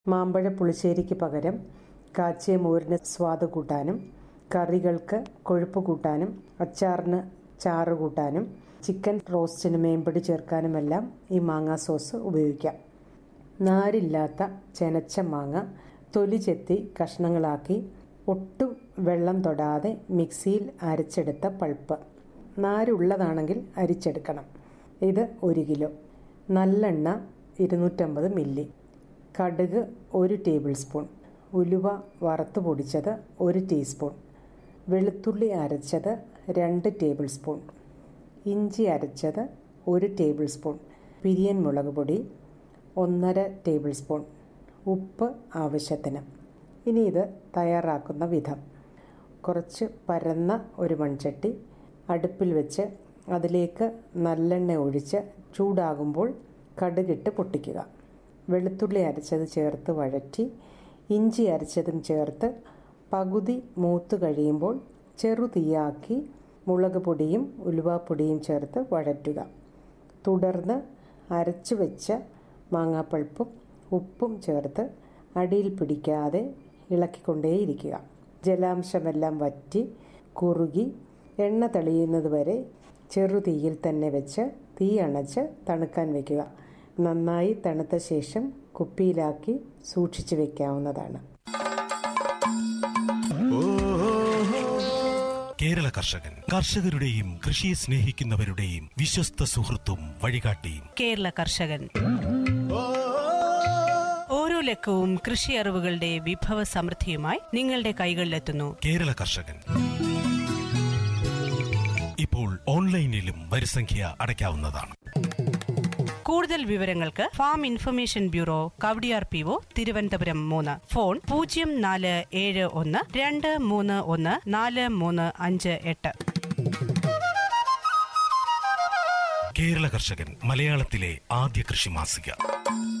മാമ്പഴ പുളിശ്ശേരിക്ക് പകരം കാച്ചിയ മോരിന് സ്വാദ് കൂട്ടാനും കറികൾക്ക് കൊഴുപ്പ് കൂട്ടാനും അച്ചാറിന് ചാറ് കൂട്ടാനും ചിക്കൻ റോസ്റ്റിന് മേമ്പൊടി ചേർക്കാനുമെല്ലാം ഈ മാങ്ങാ സോസ് ഉപയോഗിക്കാം നാരില്ലാത്ത ചെനച്ച മാങ്ങ തൊലി ചെത്തി കഷ്ണങ്ങളാക്കി ഒട്ടും വെള്ളം തൊടാതെ മിക്സിയിൽ അരച്ചെടുത്ത പൾപ്പ് നാരുള്ളതാണെങ്കിൽ അരിച്ചെടുക്കണം ഇത് ഒരു കിലോ നല്ലെണ്ണ ഇരുന്നൂറ്റമ്പത് മില്ലി കടുക് ഒരു ടേബിൾ സ്പൂൺ ഉലുവ വറുത്ത് പൊടിച്ചത് ഒരു ടീസ്പൂൺ വെളുത്തുള്ളി അരച്ചത് രണ്ട് ടേബിൾ സ്പൂൺ ഇഞ്ചി അരച്ചത് ഒരു ടേബിൾ സ്പൂൺ പിരിയൻ മുളക് പൊടി ഒന്നര ടേബിൾ സ്പൂൺ ഉപ്പ് ആവശ്യത്തിന് ഇനി ഇത് തയ്യാറാക്കുന്ന വിധം കുറച്ച് പരന്ന ഒരു മൺചട്ടി അടുപ്പിൽ വെച്ച് അതിലേക്ക് നല്ലെണ്ണ ഒഴിച്ച് ചൂടാകുമ്പോൾ കടുകിട്ട് പൊട്ടിക്കുക വെളുത്തുള്ളി അരച്ചത് ചേർത്ത് വഴറ്റി ഇഞ്ചി അരച്ചതും ചേർത്ത് പകുതി മൂത്ത് കഴിയുമ്പോൾ ചെറുതീയാക്കി മുളക് പൊടിയും ഉലുവാപ്പൊടിയും ചേർത്ത് വഴറ്റുക തുടർന്ന് അരച്ചു വെച്ച മാങ്ങാപ്പൾപ്പും ഉപ്പും ചേർത്ത് അടിയിൽ പിടിക്കാതെ ഇളക്കിക്കൊണ്ടേയിരിക്കുക ജലാംശമെല്ലാം വറ്റി കുറുകി എണ്ണ തെളിയുന്നത് വരെ ചെറുതീയിൽ തന്നെ വെച്ച് തീ അണച്ച് തണുക്കാൻ വയ്ക്കുക നന്നായി തണുത്ത ശേഷം കുപ്പിയിലാക്കി സൂക്ഷിച്ചു വെക്കാവുന്നതാണ് കേരള കർഷകൻ കർഷകരുടെയും കൃഷിയെ സ്നേഹിക്കുന്നവരുടെയും വിശ്വസ്ത സുഹൃത്തും വഴികാട്ടിയും കേരള കർഷകൻ ഓരോ ലക്കവും കൃഷി അറിവുകളുടെ വിഭവ സമൃദ്ധിയുമായി നിങ്ങളുടെ കൈകളിലെത്തുന്നു കേരള കർഷകൻ ഇപ്പോൾ ഓൺലൈനിലും വരിസംഖ്യ അടയ്ക്കാവുന്നതാണ് കൂടുതൽ വിവരങ്ങൾക്ക് farm information bureau Kawdiar P O Thiruvananthapuram മൂന്ന് ഫോൺ പൂജ്യം നാല് ഏഴ് ഒന്ന് രണ്ട് മൂന്ന് ഒന്ന് നാല് മൂന്ന് അഞ്ച് എട്ട് കേരള കർഷകൻ മലയാളത്തിലെ ആദ്യ കൃഷി മാസിക